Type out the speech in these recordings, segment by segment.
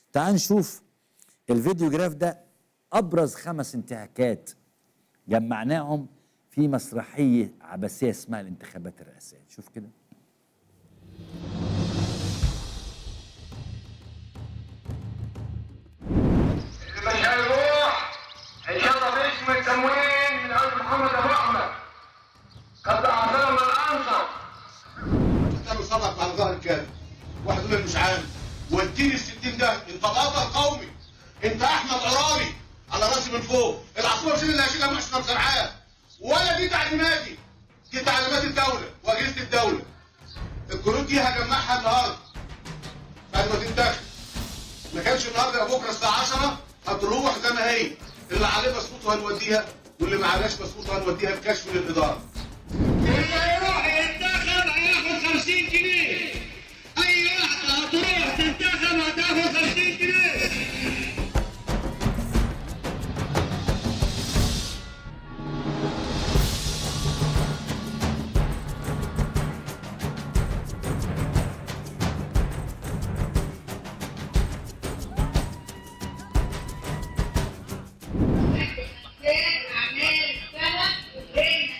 تعال نشوف الفيديو جراف ده ابرز خمس انتهاكات جمعناهم في مسرحيه عبثيه اسمها الانتخابات الرئاسيه شوف كده اللي مش هيروح هيشرب اسم التموين من قلب محمد ابو احمد قد اعطانا الانصر تعمل صدق على ظهر الكاذب واحد يقول لك مش عارف وديني الستين ده انت بطل قومي انت احمد عراري على راسي من فوق العاصمه مش اللي هشيلها محسن سرعان ولا دي تعليماتي دي تعليمات الدوله واجهزه الدوله الكروت دي هجمعها النهارده بعد ما تنتخب ما كانش النهارده يا بكره الساعه 10 هتروح زي ما هي اللي عليه مسقوط هنوديها واللي ما عليهاش مسقوط هنوديها بكشف للاداره اللي يروح ينتخب هياخد 50 جنيه اي واحده هتروح تنتخب هتاخد 50 جنيه اعمال سنه وبين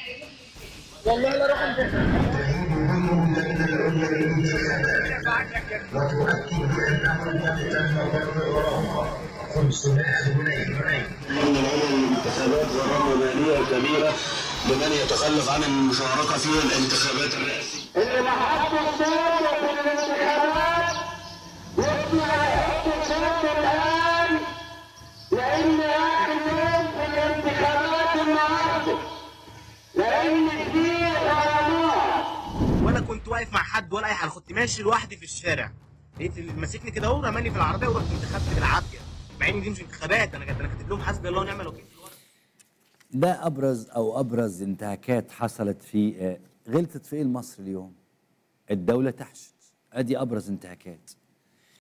وتؤكد انه لم تم وراءها 500 جنيه ان العمل الانتخابات غرامه ماليه كبيره لمن يتخلف عن المشاركه في الانتخابات الرئاسيه. اللي ما حطش صوته في الانتخابات يبدو هيحط صوته الان لان اخر يوم في الانتخابات النهارده لان في غرامات ولا كنت واقف مع حد ولا اي حاجه كنت ماشي لوحدي في الشارع لقيت اللي ماسكني كده اهو رماني في العربيه ورحت انتخبت بالعافيه مع ان دي مش انتخابات انا كنت انا كاتب لهم حسبي الله ونعم الوكيل في الورق ده ابرز او ابرز انتهاكات حصلت في آه، غلطت في ايه مصر اليوم الدوله تحشد ادي ابرز انتهاكات